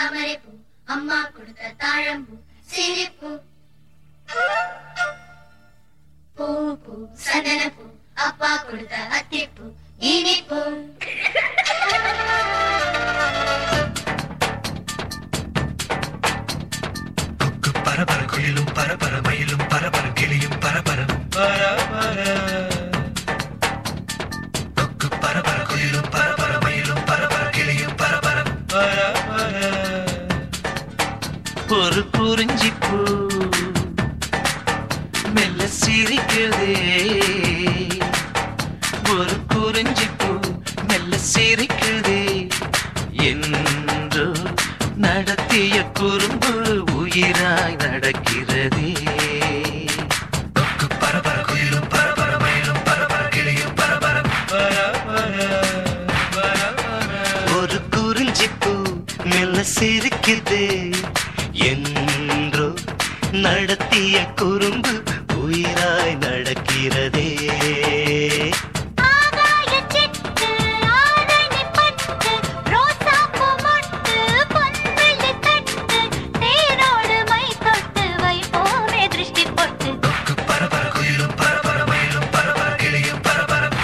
தாமரைப்பூ அம்மா கொடுத்த தாழம்பூ சிரிப்பூ பூ பூ சந்தனப்பூ அப்பா கொடுத்த அத்திப்பூ இனிப்பூ கொக்கு பரபர குயிலும் பரபர மயிலும் பரபர கிளியும் பரபரம் பரபர கொக்கு பரபர குயிலும் பரபர மயிலும் பரபர கிளியும் பரபரம் பரபர ஒரு குறிஞ்சி பூ மெல்ல சிரிக்குதே ஒரு குறிஞ்சி பூ மெல்ல சிரிக்குதே என்றோ நடத்திய குறும்பு உயிராய் நடக்கிறதே பரபர குயிலும் பரபர மயிலும் பரபர கிளியும் பரபரம் ஒரு குறிஞ்சிப்பூ மெல்ல சிரிக்குது என்றோ நடத்திய குறும்பு உயிராய் நடக்கிறதே ஆகாய சிட்டு ஆரணி பட்டு ரோசாப்பூ மொட்டு பொன்வெள்ளி தட்டு தேரோடு மை தொட்டு வைப்போமே திருஷ்டி பொட்டு கொக்கு பரபர குயிலும் பரபர மயிலும் பரபர கிளியும் பரபரம்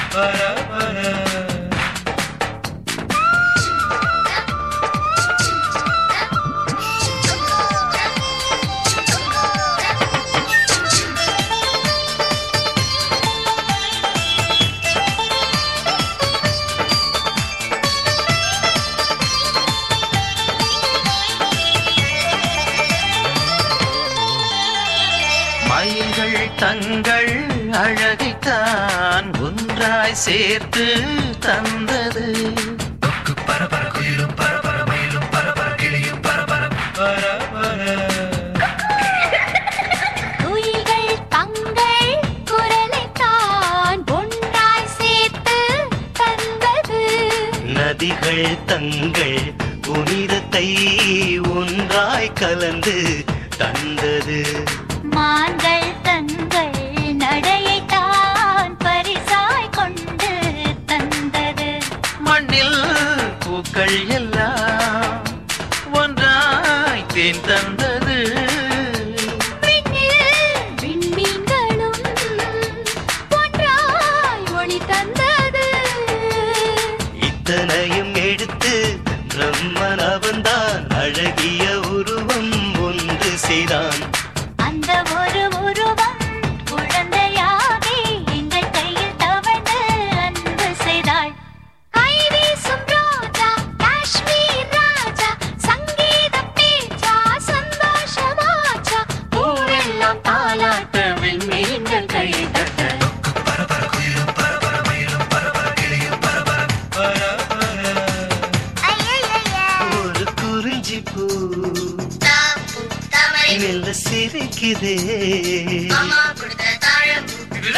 மயில்கள் தங்கள் அழகைத்தான் ஒன்றாய் சேர்த்து தந்தது கொக்கு பரபர குயிலும் பரபர மயிலும் பரபர கிளியும் பரபரம் குயில்கள் தங்கள் குரலைத்தான் ஒன்றாய் சேர்த்து தந்தது நதிகள் தங்கள் புனிதத்தை ஒன்றாய் கலந்து தந்தது மான்கள் தங்கள் நடையைத்தான் பரிசாய் கொண்டு தந்தது மண்ணில் பூக்கள் எல்லாம் ஒன்றாய் தேன் தந்தது விண்ணில் விண்மீன்களும் ஒன்றாய் ஒளி தந்தது இத்தனையும் எடுத்து பிரம்மன் அவன்தான் அழகிய உருவம் ஒன்று செய்தான் அந்த ஒரு உருவம் குழந்தையாகி எங்கள் கையில் தவழ்ந்து அன்பு செய்தாள் கை வீசும் ரோஜா காஷ்மீர் ராஜா சங்கீத பேச்சா சந்தோஷமாச்சா ஊரெல்லாம் தாலாட்ட விண்மீன்கள் கை தட்ட பரபர குயிலும் பரபர மயிலும் பரபர கிளியும் பரபரம் ஒரு குறிஞ்சி பூ மெல்ல சிரிக்குதே அம்மா கொடுத்த தாழம்பூ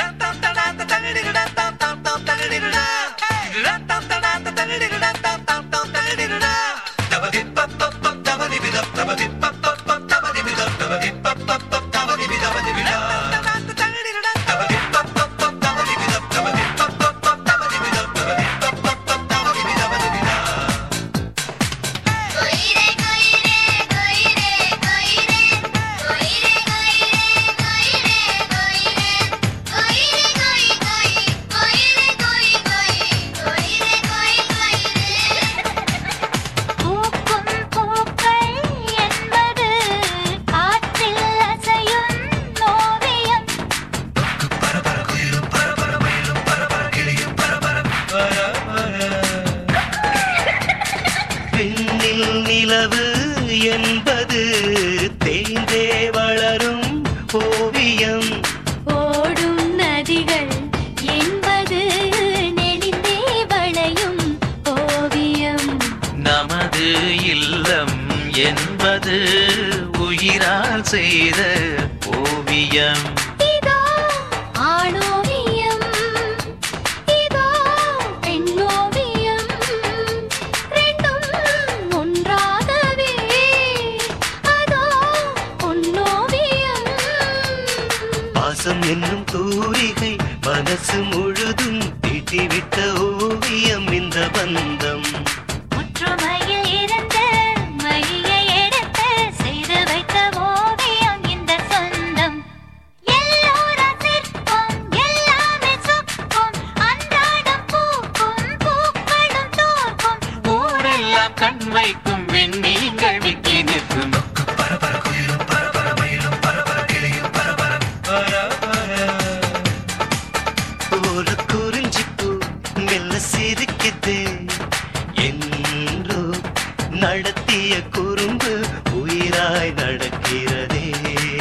கொயிரே கொயிரே கொயிரே கொயிரே கொயிரே கொயிரே கொயிரே கொயிரே கொயிரே கொயிரே கொயிரே கொயிரே கொயிரே பூக்கும் பூக்கள் என்பது காற்றில் அசையும் ஓவியம் பரபர குயிலும் பரபர மயிலும் பரபர கிளியும் பரபரம் பெண்ணில் நிலவு என்பது தேய்ந்தே வளரும் ஓவியம் ஓடும் நதிகள் என்பது நெளிந்தே வளையும் ஓவியம் நமது இல்லம் என்பது உயிரால் செய்த ஓவியம் இதோ ஆணோவியம் இதோ பெண்ணோவியம் ரெண்டும் ஒன்றாகவே அதோ பொன்னோவியம் பாசம் என்னும் தூரிகை மனசு முழுதும் தீட்டிவிட்ட ஓவியம் இந்த பந்தம் ஒற்றுமையில் இருந்த மையை எல்லாம் கண் வைக்கும் விண்மீன்கள் விக்கி நிற்கும் கொக்கு பரபர குயிலும் பரபர மயிலும் பரபர கிளியும் பரபர பரபர ஒரு குறிஞ்சிப்பூ மெல்ல சிரிக்குது என்றோ நடத்திய குறும்பு உயிராய் நடக்கிறதே